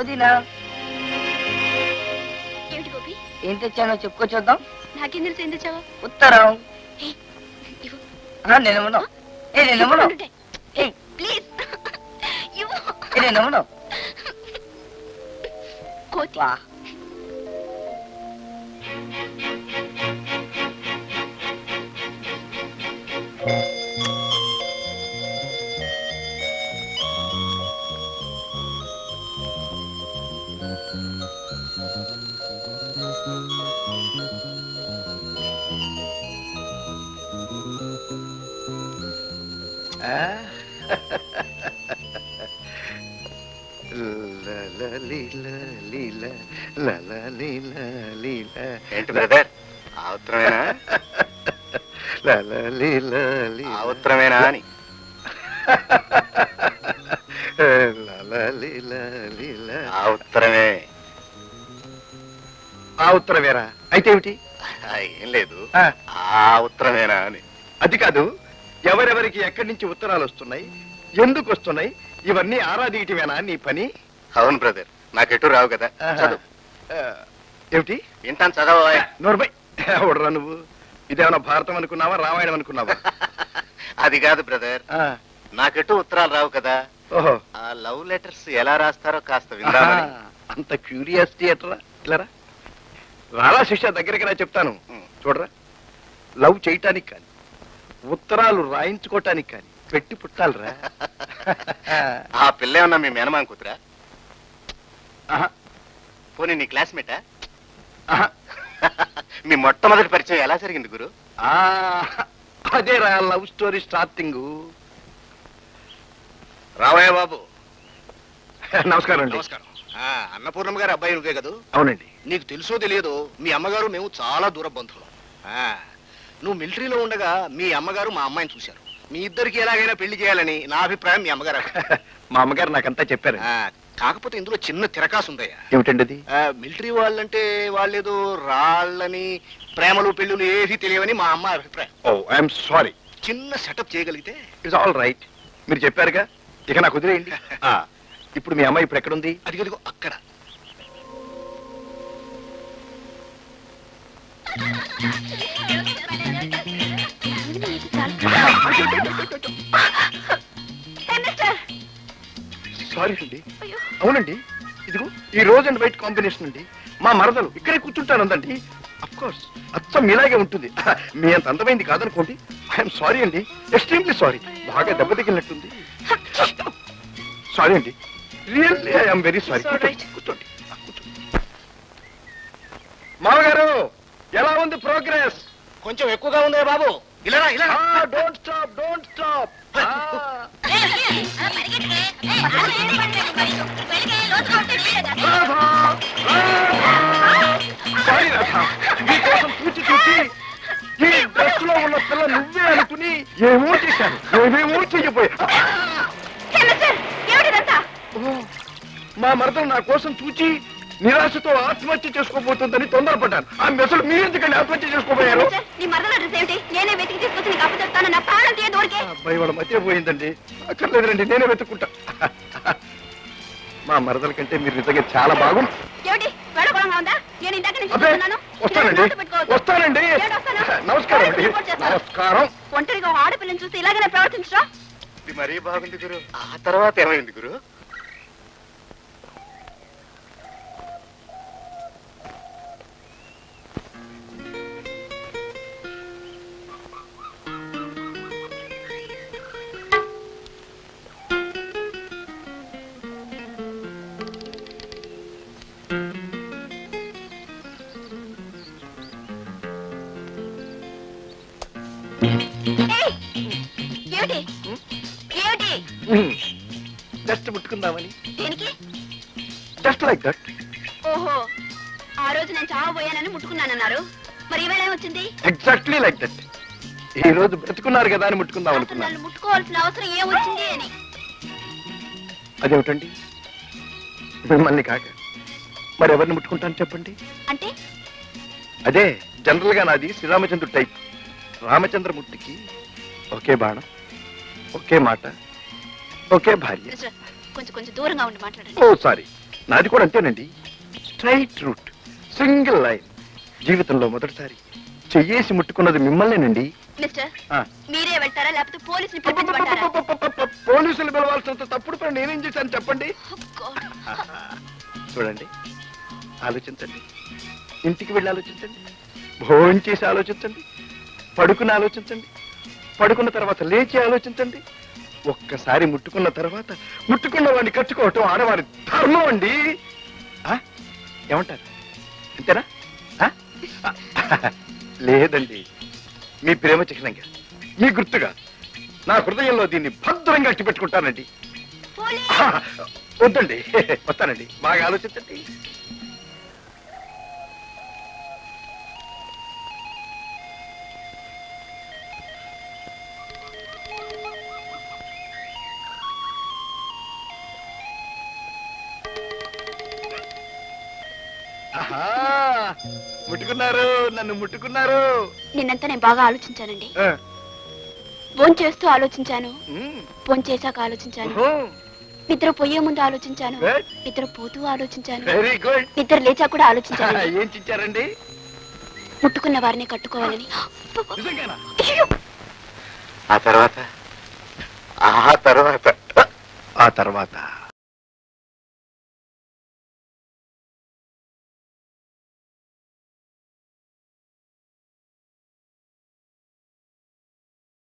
పుదీనా ఏమిటి గోపి ఏం తెచ్చానో చెప్పుకో చూద్దాం నాకేం తెలుసు ఏం తెచ్చావా ఉత్తరం ఇవ్వు ఆ, నేను ఇవ్వను ఏ నేను ఇవ్వను ఉండుంటే. ఏ ప్లీజ్ ఇవ్వు ఏ నేను ఇవ్వను కోతి వా ఏంటి బ్రదర్ ఆ ఉత్తరమేనా ఆ ఉత్తరమేనా అని ఆ ఉత్తరమే ఆ ఉత్తరవేరా అయితే ఏమిటి ఆ, ఏం లేదు ఆ, ఆ ఉత్తరమేనా అని అది కాదు ఎవరెవరికి ఎక్కడి నుంచి ఉత్తరాలు వస్తున్నాయి ఎందుకు వస్తున్నాయి ఇవన్నీ ఆరాధీయటమేనా నీ పని అవును బ్రదర్ నాకెటు రావు కదా చదువు ఆ, ఏమిటి వింటాను చదవా నోర్బై ఎవడరా నువ్వు ఇదేమన్నా భారతం అనుకున్నావా రామాయణం అనుకున్నావా అది కాదు బ్రదర్ ఆ, నాకెటు ఉత్తరాలు రావు కదా ఓహో ఆ లవ్ లెటర్స్ ఎలా రాస్తారో కాస్త విందామని ఆహా, అంత క్యూరియాసిటీ ఎట్రా ఇలారా రాలా శిష్య దగ్గరికి రా చెప్తాను ఉమ్. చూడరా లవ్ చేయటానికి కానీ ఉత్తరాలు రాయించుకోవటానికి కానీ పెట్టి పుట్టాలరా ఆ పిల్ల ఏమన్నా మీ మేనమాన్ కూతురా ఆహా, పోనీ నీ క్లాస్మేటా ఆహా. మీ మొట్టమొదటి పరిచయం ఎలా జరిగింది గురు ఆ, అదేరా లవ్ స్టోరీ స్టార్టింగ్ రావయ్య బాబు నమస్కారం అండి నమస్కారం ఆ, అన్నపూర్ణమ్మ గారి అబ్బాయి నువ్వే కదూ అవునండి నీకు తెలుసో తెలియదో మీ అమ్మగారు మేము చాలా దూర బంధువులం ఆ, నువ్వు మిలిటరీలో ఉండగా మీ అమ్మగారు మా అమ్మాయిని చూశారు మీ ఇద్దరికి ఎలాగైనా పెళ్లి చేయాలని నా అభిప్రాయం మీ అమ్మగారు మా అమ్మగారు నాకంతా చెప్పారు ఆ, కాకపోతే ఇందులో చిన్న తిరకాసు ఉందయ్యా ఏమిటండి అది ఆ, మిలిటరీ వాళ్ళంటే వాళ్ళేదో రాళ్ళని ప్రేమలు పెళ్ళులు ఏవి తెలియవని మా అమ్మ అభిప్రాయం ఓ ఐఎమ్ సారీ చిన్న సెటప్ చేయగలిగితే ఇట్స్ ఆల్ రైట్ మీరు చెప్పారుగా ఇక నాకు వదిలేయండి ఆ, ఇప్పుడు మీ అమ్మాయి ఇప్పుడు ఎక్కడుంది అది కదిగో అక్కడ సారీ అండి అయ్యో అవునండి ఇదిగో ఈ రోజు అండ్ వైట్ కాంబినేషన్ అండి మా మరదలు ఇక్కడే కూర్చుంటానందండి అఫ్ కోర్స్ అచ్చం ఇలాగే ఉంటుంది మీ అంత అందమైంది కాదనుకోండి ఐఎమ్ సారీ అండి ఎక్స్ట్రీమ్లీ సారీ బాగా దెబ్బ తగిలినట్టుంది సారీ అండి really I'm very sorry It's all right. కూర్చోండి ఆ, కూర్చోండి మామగారు ఎలా ఉంది ప్రోగ్రెస్ కొంచెం ఎక్కువగా ఉందే బాబు ఇలా రా, ఇలా రా. Don't stop don't stop sorry Radha నీకోసం పూచి చూసి ఈ డ్రెస్ లో ఉన్న పిల్ల నువ్వే అనుకుని ఏమో చేశాను ఏమేమో చెయ్యబోయా ఏమిటిదంతా ఓ, మా మరదలు నా కోసం చూచి నిరాశతో ఆత్మహత్య చేసుకోబోతుందని తొందరపడ్డాను ఆ మెసలు మీరెందుకండి ఆత్మహత్య చేసుకోబోయారు నీ మరదల అడ్రస్ ఏమిటి నేనే వెతికి తీసుకొచ్చి నీకు అప్పచెప్తాను నా ప్రాణం తీయ దూరికే అబ్బాయి వాళ్ళ మధ్య పోయిందండి అక్కర్లేదురండి నేనే వెతుక్కుంటా మా మరదల కంటే మీరు నిజంగా చాలా బాగుంది ఏమిటి వేడగొడంగా ఉందా నేను ఇందాక నుంచి అబ్బే చూస్తున్నాను వస్తానండి నోటు పెట్టుకోవద్దు. వస్తానండి ఏమిటి వస్తాను? నమస్కారం అండి రిపోర్ట్ చేస్తాను. నమస్కారం ఒంటరిగా ఒక ఆడపిల్లని చూస్తే ఇలాగనే ప్రవర్తించరా ఇది మరీ బాగుంది గురు ఆ తర్వాత ఏమైంది గురు ఏయ్! ఏమిటి ఏమిటి జస్ట్ ముట్టుకుందామని దేనికి జస్ట్ లైక్ దట్ ఓహో ఆ రోజు నేను చావబోయానని ముట్టుకున్నానన్నారు మరి ఈవేళ ఏమొచ్చింది ఎగ్జాక్ట్లీ లైక్ దట్ ఈ రోజు బ్రతుకున్నారు కదా అని ముట్టుకుందాం అసలు అనుకున్నాను నన్ను ముట్టుకోవాల్సిన అవసరం ఏమొచ్చింది అని అదేమిటండి మిమ్మల్ని కాక మరి ఎవరిని ముట్టుకుంటాను చెప్పండి అంటే అదే జనరల్ గా నాది శ్రీరామచంద్రుడు టైప్ రామచంద్రమూర్తికి ఒకే బాణం ఒకే మాట ఒకే భార్య మిస్టర్ కొంచెం కొంచెం దూరంగా ఉండి మాట్లాడండి ఓ సారీ నాది కూడా అంతేనండి స్ట్రైట్ రూట్ సింగిల్ లైన్ జీవితంలో మొదటిసారి చెయ్యేసి ముట్టుకున్నది మిమ్మల్నేనండి మిస్టర్ ఆ. మీరే వెళ్తారా లేకపోతే పోలీసుని పిలిపించమంటారా పోలీసులు పిలవాల్సినంత తప్పుడు పని నేనేం చేశాను చెప్పండి Oh, God. చూడండి ఆలోచించండి ఇంటికి వెళ్ళి ఆలోచించండి భోజనం చేసి ఆలోచించండి పడుకుని ఆలోచించండి పడుకున్న తర్వాత లేచి ఆలోచించండి ఒక్కసారి ముట్టుకున్న తర్వాత ముట్టుకున్న వాడిని కట్టుకోవటం ఆడవారి ధర్మం అండి ఆ? ఏమంటారు అంతేనా ఆ? లేదండి మీ ప్రేమ చిహ్నంగా మీ గుర్తుగా నా హృదయంలో దీన్ని భద్రంగా అట్టి పెట్టుకుంటానండి పోలీస్ ఆ, వద్దండి వస్తానండి బాగా ఆలోచించండి ఆహా, ముట్టుకున్నారు నన్ను ముట్టుకున్నారు నిన్నంతా నేను బాగా ఆలోచించానండి ఆ, ఫోన్ చేస్తూ ఆలోచించాను ఉమ్, ఫోన్ చేశాక ఆలోచించాను ఓహో, నిద్ర పోయే ముందు ఆలోచించాను Good. నిద్ర పోతూ ఆలోచించాను వెరీ గుడ్ నిద్ర లేచా కూడా ఆలోచించాను ఏం చిచ్చారండి ముట్టుకున్న వారిని కట్టుకోవాలని నిజంగానా అయ్యో! ఆ తర్వాత ఆ తర్వాత ఆ తర్వాత